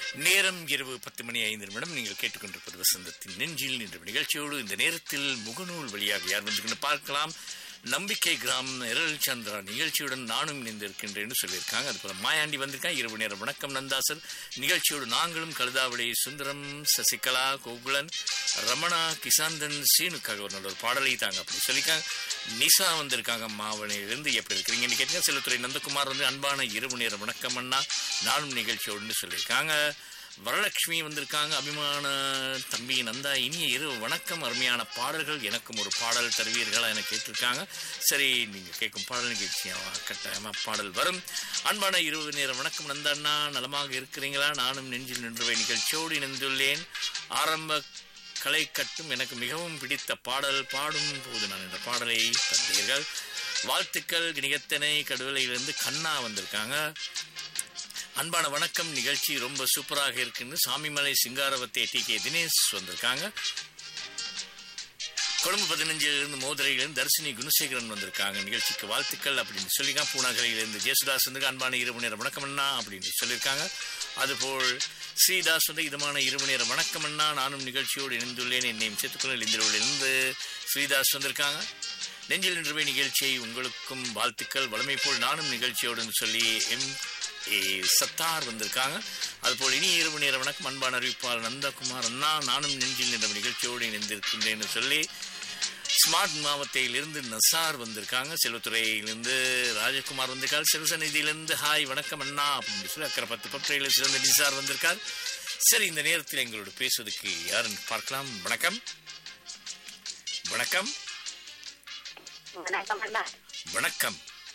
நேரம் இரவு பத்து மணி ஐந்து நிமிடம் நீங்கள் கேட்டுக்கொண்டிருப்பது வசந்தத்தின் நெஞ்சில் என்ற நிகழ்ச்சியோடு இந்த நேரத்தில் முகநூல் வழியாக யார் வந்து பார்க்கலாம் நம்பிக்கை கிராமம் நிரல் சந்திரா நிகழ்ச்சியுடன் நானும் இணைந்திருக்கின்றேன்னு சொல்லியிருக்காங்க அதுபோல மாயாண்டி வந்திருக்காங்க இரவு நேரம் வணக்கம் நந்தாசர் நிகழ்ச்சியோடு நாங்களும் கழுதாவளி சுந்தரம் சசிகலா கோகுலன் ரமணா கிசாந்தன் சீனுக்காக ஒரு நல்ல ஒரு பாடலை தாங்க அப்படி சொல்லியிருக்காங்க நிசா வந்திருக்காங்க மாவனையிலிருந்து எப்படி இருக்கிறீங்கன்னு கேட்டீங்க செல்வத்துறை நந்தகுமார் வந்து அன்பான இரவு நேர வணக்கம் அண்ணா நானும் நிகழ்ச்சியோடுன்னு சொல்லியிருக்காங்க வரலட்சுமி வந்திருக்காங்க அபிமான தம்பி நந்தா இனிய இரவு வணக்கம் அருமையான பாடல்கள் எனக்கும் ஒரு பாடல் தருவீர்களா என கேட்டிருக்காங்க சரி நீங்கள் கேட்கும் பாடல் நிகழ்ச்சியாக கட்டாயமாக பாடல் வரும் அன்பான இரவு நேர வணக்கம் நந்தா அண்ணா நலமாக இருக்கிறீங்களா நானும் நெஞ்சில் நின்றுவை நிகழ்ச்சியோடு இணைந்துள்ளேன் ஆரம்ப கலை கட்டும் எனக்கு மிகவும் பிடித்த பாடல் பாடும் போது நான் இந்த பாடலை தந்தீர்கள் வாழ்த்துக்கள் நிகத்தனை கடுவலையிலிருந்து கண்ணா வந்திருக்காங்க அன்பான வணக்கம் நிகழ்ச்சி ரொம்ப சூப்பராக இருக்குன்னு சாமிமலை சிங்காரவத்தை டி கே தினேஷ் வந்திருக்காங்க கொழும்பு பதினஞ்சிலிருந்து மோதிரையிலிருந்து தர்சினி குணசேகரன் வந்திருக்காங்க நிகழ்ச்சிக்கு வாழ்த்துக்கள் அப்படின்னு சொல்லியிருக்காங்க பூனாகரையிலிருந்து ஜேசுதாஸ் வந்து அன்பான இரவு நேரம் வணக்கம் அண்ணா அப்படின்னு சொல்லியிருக்காங்க அதுபோல் ஸ்ரீதாஸ் வந்து இதமான இரவு நேரம் வணக்கம் அண்ணா நானும் நிகழ்ச்சியோடு இணைந்துள்ளேன் என்னையும் சேர்த்துக்கொள்ள இந்திரவிலிருந்து ஸ்ரீதாஸ் வந்திருக்காங்க நெஞ்சில் நின்றுவே நிகழ்ச்சியை உங்களுக்கும் வாழ்த்துக்கள் வளமை போல் நானும் நிகழ்ச்சியோடுன்னு சொல்லி எம் ஏ சத்தார் வந்திருக்காங்க அதுபோல் இனி இரவு நேர வணக்கம் அன்பான அறிவிப்பாளர் நந்தகுமார் அண்ணா நானும் நெஞ்சில் நின்ற நிகழ்ச்சியோடு இணைந்திருக்கின்றேன்னு சொல்லி ஸ்மார்ட் மாவட்டத்திலிருந்து நசார் வந்திருக்காங்க செல்வத்துறையிலிருந்து ராஜகுமார் வந்திருக்கார் செல்வசநிதியிலிருந்து ஹாய் வணக்கம் அண்ணா அப்படின்னு சொல்லி அக்கறை பத்து பற்றையில் சிறந்த நிசார் வந்திருக்கார் சரி இந்த நேரத்தில் எங்களோட பேசுவதற்கு யாருன்னு பார்க்கலாம் வணக்கம் வணக்கம் வணக்கம் அண்ணா வணக்கம்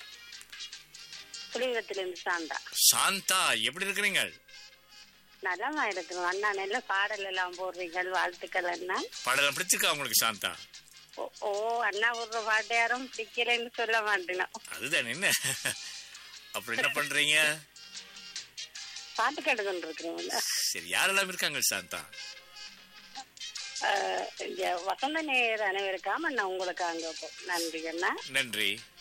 புலிவத்திலிருந்து சாந்தா சாந்தா எப்படி இருக்கிறீங்க நலமா இருக்கிறோம் அண்ணா நல்ல பாடல் எல்லாம் போடுறீங்க வாழ்த்துக்கள் அண்ணா பாடலாம் பிடிச்சிருக்கா உங்களுக்கு சாந்தா ஓ, ஓ அண்ணா ஒரு பாட்டு யாரும் பிடிக்கலைன்னு சொல்ல மாட்டேன் அதுதான் என்ன அப்புறம் என்ன பண்றீங்க பாட்டு கேட்டுக்கொண்டு இருக்கிறோம் சரி யாரெல்லாம் இருக்காங்க சாந்தா வசந்த நேர் அனைவருக்காம அண்ணா உங்களுக்கு அங்க போ நன்றி அண்ணா நன்றி